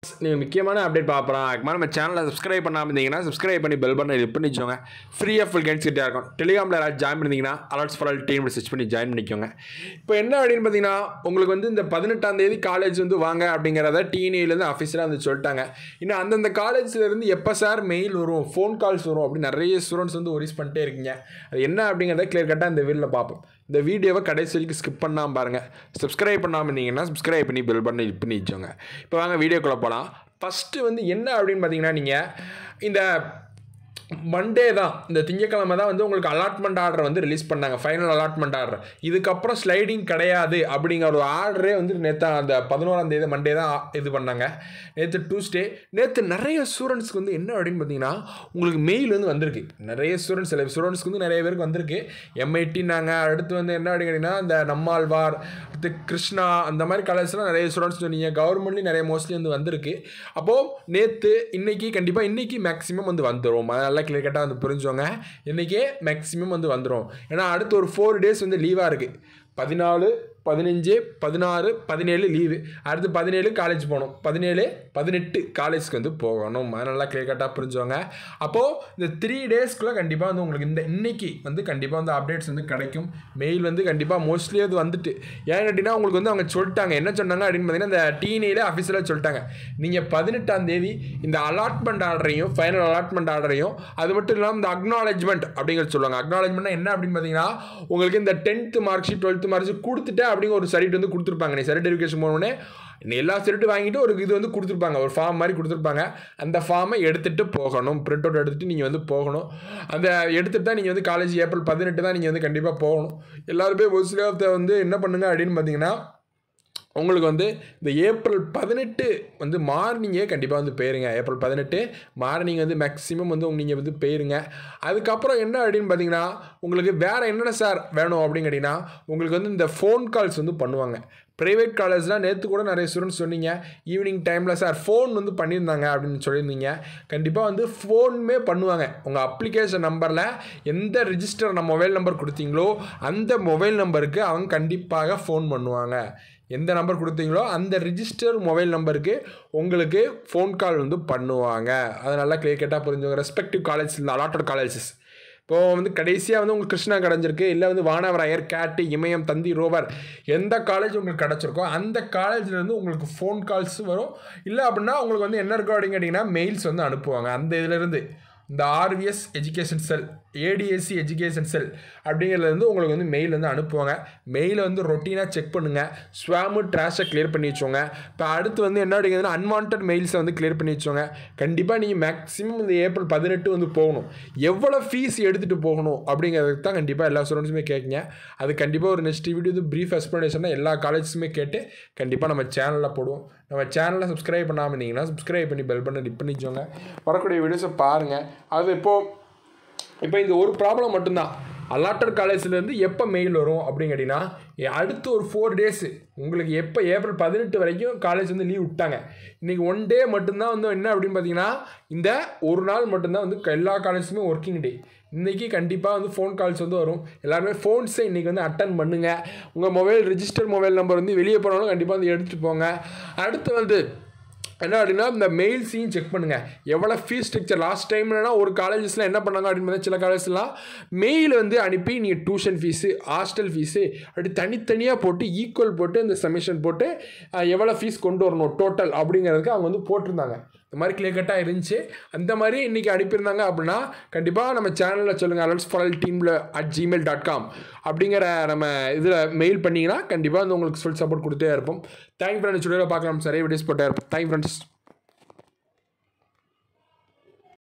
நீங்கள் முக்கியமான அப்டேட் பார்ப்பலாம் அதுக்கு நம்ம சேனலை சப்ஸ்கிரைப் பண்ணாமல் இருந்தீங்கன்னா சப்ஸ்கிரைப் பண்ணி பெல் பண்ணி இது பண்ணி வச்சோங்க ஃப்ரீயாக ஃபுல் கேன்ஸ் கிட்டே இருக்கும் டெலிகிராமில் யாராவது ஜாயின் பண்ணிங்கன்னா alerts for all team search பண்ணி ஜாயின் பண்ணிக்கோங்க இப்போ என்ன அப்படின்னு பார்த்தீங்கன்னா உங்களுக்கு வந்து இந்த பதினெட்டாம் தேதி காலேஜ் வந்து வாங்க அப்படிங்கிறத டிஎன்ஏலேருந்து அஃபீஸராக வந்து சொல்லிட்டாங்க இன்னும் அந்தந்த காலேஜ்லேருந்து எப்போ சார் மெயில் வரும் ஃபோன் கால்ஸ் வரும் அப்படின்னு நிறைய ஸ்டூடெண்ட்ஸ் வந்து ஒரிஸ் பண்ணிட்டே இருக்கீங்க அது என்ன அப்படிங்கிறத கிளியர் கட்டாக இந்த வீடியோவில் பார்ப்போம் இந்த வீடியோவை கடைசி வரைக்கும் ஸ்கிப் பண்ணாமல் பாருங்கள் சப்ஸ்கிரைப் பண்ணாமல் இருந்தீங்கன்னா சப்ஸ்கிரைப் பண்ணி பெல் பண்ணி இது பண்ணி வச்சோங்க இப்போ வாங்க வீடியோக்குள்ளே போகலாம் ஃபஸ்ட்டு வந்து என்ன அப்படின்னு பார்த்தீங்கன்னா நீங்கள் இந்த மண்டே தான் இந்த திங்கக்கிழமை தான் வந்து உங்களுக்கு அலாட்மெண்ட் ஆர்டர் வந்து ரிலீஸ் பண்ணாங்க ஃபைனல் அலாட்மெண்ட் ஆர்டர் இதுக்கப்புறம் ஸ்லைடிங் கிடையாது அப்படிங்கிற ஒரு ஆர்டரே வந்து நேற்று அந்த பதினோராம் தேதி மண்டே தான் இது பண்ணாங்க நேற்று டூஸ்டே நேற்று நிறைய ஸ்டூடெண்ட்ஸ்க்கு வந்து என்ன அப்படின்னு பார்த்தீங்கன்னா உங்களுக்கு மெயில் வந்து வந்திருக்கு நிறைய ஸ்டூடெண்ட்ஸ் சில ஸ்டூடெண்ட்ஸ்க்கு வந்து நிறைய பேருக்கு வந்திருக்கு எம்ஐடினாங்க அடுத்து வந்து என்ன அப்படின்னு கேட்டிங்கன்னா இந்த நம்மாழ்வார் அடுத்து கிருஷ்ணா அந்த மாதிரி காலேஜ்லாம் நிறைய ஸ்டூடெண்ட்ஸ் சொன்னீங்க கவர்மெண்ட்லேயும் நிறைய மோஸ்ட்லி வந்து வந்திருக்கு அப்போது நேற்று இன்னைக்கு கண்டிப்பாக இன்னைக்கு மேக்ஸிமம் வந்து வந்துடும் அதெல்லாம் கிளியர் கட்டாக வந்து புரிஞ்சோங்க இன்றைக்கே மேக்ஸிமம் வந்து வந்துடும் ஏன்னா அடுத்து ஒரு ஃபோர் டேஸ் வந்து லீவாக இருக்குது பதினாலு பதினஞ்சு பதினாறு பதினேழு லீவு அடுத்து பதினேழு காலேஜ் போகணும் பதினேழு பதினெட்டு காலேஜ்க்கு வந்து போகணும் அது நல்லா கிளியர் கட்டாக புரிஞ்சுவாங்க அப்போது இந்த த்ரீ டேஸ்க்குள்ளே கண்டிப்பாக வந்து உங்களுக்கு இந்த இன்னைக்கு வந்து கண்டிப்பாக வந்து அப்டேட்ஸ் வந்து கிடைக்கும் மெயில் வந்து கண்டிப்பாக மோஸ்ட்லி அது வந்துட்டு ஏன் கேட்டிங்கன்னா உங்களுக்கு வந்து அவங்க சொல்லிட்டாங்க என்ன சொன்னாங்க அப்படின்னு பார்த்தீங்கன்னா இந்த டீனேல அஃபீஸியலாக சொல்லிட்டாங்க நீங்கள் பதினெட்டாம் தேதி இந்த அலாட்மெண்ட் ஆர்டரையும் ஃபைனல் அலாட்மெண்ட் ஆர்டரையும் அது மட்டும் இல்லாமல் இந்த அக்னாலஜ்மெண்ட் அப்படிங்கிறது சொல்லுவாங்க அக்னாலஜ்மெண்ட்னா என்ன அப்படின்னு பார்த்தீங்கன்னா உங்களுக்கு இந்த tenth mark sheet twelfth mark sheet கொடுத்துட்டு அப்படிங்கிற ஒரு சர்டிஃபிகேட் வந்து கொடுத்துருப்பாங்க நீ சர்டிஃபிகேஷன் போனோடனே நீ எல்லா சர்டிஃபிகேட் வாங்கிட்டு ஒரு இது வந்து கொடுத்துருப்பாங்க ஒரு ஃபார்ம் மாதிரி கொடுத்துருப்பாங்க அந்த ஃபார்மை எடுத்துகிட்டு போகணும் பிரிண்ட் அவுட் எடுத்துகிட்டு நீங்கள் வந்து போகணும் அந்த எடுத்துகிட்டு தான் நீங்கள் வந்து காலேஜ் ஏப்ரல் பதினெட்டு தான் நீங்கள் வந்து கண்டிப்பாக போகணும் எல்லாருமே மோஸ்ட்லி வந்து என்ன பண்ணுங்க அப்படின்னு பார்த்தீங்கன்னா உங்களுக்கு வந்து இந்த ஏப்ரல் பதினெட்டு வந்து மார்னிங்கே கண்டிப்பாக வந்து போயிருங்க ஏப்ரல் பதினெட்டு மார்னிங் வந்து மேக்ஸிமம் வந்து நீங்கள் வந்து போயிருங்க அதுக்கப்புறம் என்ன அப்படின்னு பார்த்தீங்கன்னா உங்களுக்கு வேறு என்னென்ன சார் வேணும் அப்படின்னு கேட்டிங்கன்னா உங்களுக்கு வந்து இந்த ஃபோன் கால்ஸ் வந்து பண்ணுவாங்க ப்ரைவேட் காலேஜ்லாம் நேற்று கூட நிறைய ஸ்டூடெண்ட்ஸ் சொன்னீங்க ஈவினிங் டைமில் சார் ஃபோன் வந்து பண்ணியிருந்தாங்க அப்படின்னு சொல்லியிருந்தீங்க கண்டிப்பாக வந்து ஃபோனுமே பண்ணுவாங்க உங்கள் அப்ளிகேஷன் நம்பரில் எந்த ரிஜிஸ்டர் நம்ம மொபைல் நம்பர் கொடுத்தீங்களோ அந்த மொபைல் நம்பருக்கு அவங்க கண்டிப்பாக ஃபோன் பண்ணுவாங்க எந்த நம்பர் கொடுத்தீங்களோ அந்த ரிஜிஸ்டர் மொபைல் நம்பருக்கு உங்களுக்கு ஃபோன் கால் வந்து பண்ணுவாங்க அது நல்லா கிளியர் கேட்டால் புரிஞ்சுங்க ரெஸ்பெக்டிவ் காலேஜ் இந்த அலாட்டட் காலேஜஸ் இப்போது வந்து கடைசியாக வந்து உங்களுக்கு கிருஷ்ணா கிடஞ்சிருக்கு இல்லை வந்து வானவராயர் கேட்டு இமயம் தந்தி ரோவர் எந்த காலேஜ் உங்களுக்கு கிடச்சிருக்கோ அந்த காலேஜ்லேருந்து உங்களுக்கு ஃபோன் கால்ஸ் வரும் இல்லை அப்படின்னா உங்களுக்கு வந்து என்ன இருக்கும் அப்படின்னு கேட்டிங்கன்னா மெயில்ஸ் வந்து அனுப்புவாங்க அந்த இதிலேருந்து இந்த RVS education cell ADSC education cell அப்படிங்கிறதுலேருந்து உங்களுக்கு வந்து மெயில் வந்து அனுப்புவாங்க மெயிலை வந்து ரொட்டீனாக செக் பண்ணுங்கள் ஸ்வாமு ட்ராஷை கிளியர் பண்ணி வச்சோங்க இப்போ அடுத்து வந்து என்ன அப்படிங்கிறதுனா அன்வான்ட் மெயில்ஸை வந்து கிளியர் பண்ணி வச்சோங்க கண்டிப்பாக நீங்கள் மேக்ஸிமம் இந்த ஏப்ரல் பதினெட்டு வந்து போகணும் எவ்வளோ ஃபீஸ் எடுத்துகிட்டு போகணும் அப்படிங்கிறதுக்கு தான் கண்டிப்பாக எல்லா ஸ்டூடெண்ட்ஸுமே கேட்குங்க அது கண்டிப்பாக ஒரு நெக்ஸ்ட் வீடியோ இது ப்ரீஃப் எக்ஸ்ப்ளனேஷன் எல்லா காலேஜஸுமே கேட்டு கண்டிப்பாக நம்ம சேனலில் போடுவோம் நம்ம சேனலை சப்ஸ்கிரைப் பண்ணாமல் இருந்தீங்கன்னா சப்ஸ்கிரைப் பண்ணி பெல் பண்ணி டிப் பண்ணிச்சோங்க வரக்கூடிய வீடியோஸை பாருங்கள் அது இப்போது இப்போ இந்த ஒரு ப்ராப்ளம் மட்டும்தான் அலாட்டட் காலேஜ்லேருந்து எப்போ மெயில் வரும் அப்படின்னு கேட்டிங்கன்னா அடுத்து ஒரு ஃபோர் டேஸு உங்களுக்கு எப்போ ஏப்ரல் பதினெட்டு வரைக்கும் காலேஜ் வந்து லீவ் விட்டாங்க இன்றைக்கி ஒன் டே மட்டும்தான் வந்து என்ன அப்படின்னு பார்த்தீங்கன்னா இந்த ஒரு நாள் மட்டும்தான் வந்து எல்லா காலேஜுமே ஒர்க்கிங் டே இன்றைக்கி கண்டிப்பாக வந்து ஃபோன் கால்ஸ் வந்து வரும் எல்லாருமே ஃபோன்ஸை இன்றைக்கி வந்து அட்டன் பண்ணுங்கள் உங்கள் மொபைல் ரிஜிஸ்டர் மொபைல் நம்பர் வந்து வெளியே போனாலும் கண்டிப்பாக வந்து எடுத்துகிட்டு போங்க அடுத்து வந்து என்ன அப்படின்னா இந்த மெயில்ஸையும் செக் பண்ணுங்கள் எவ்வளோ ஃபீஸ் ஸ்ட்ரக்சர் லாஸ்ட் டைம்லனா ஒரு காலேஜஸில் என்ன பண்ணாங்க அப்படின்னு பார்த்தா சில காலேஜஸ்லாம் மெயில் வந்து அனுப்பி நீங்கள் டியூஷன் ஃபீஸு ஹாஸ்டல் ஃபீஸு அப்படி தனித்தனியாக போட்டு ஈக்குவல் போட்டு இந்த சமிஷன் போட்டு எவ்வளோ ஃபீஸ் கொண்டு வரணும் டோட்டல் அப்படிங்கிறதுக்கு அவங்க வந்து போட்டிருந்தாங்க இந்த மாதிரி கிளியர் கட்டாக இருந்துச்சு அந்த மாதிரி இன்றைக்கி அனுப்பியிருந்தாங்க அப்படின்னா கண்டிப்பாக நம்ம சேனலில் சொல்லுங்கள் அலர்ட்ஸ் ஃபார் டீமில் அட் ஜிமெயில் டாட் காம் அப்படிங்கிற நம்ம இதில் மெயில் பண்ணிங்கன்னா கண்டிப்பாக வந்து உங்களுக்கு ஃபுல் சப்போர்ட் கொடுத்தே இருப்போம் தேங்க் ஃப்ரெண்ட்ஸ் வீடியோவில் பார்க்கலாம் சரியா வீடியோஸ் போட்டே இருப்போம் தேங்க் ஃப்ரெண்ட்ஸ்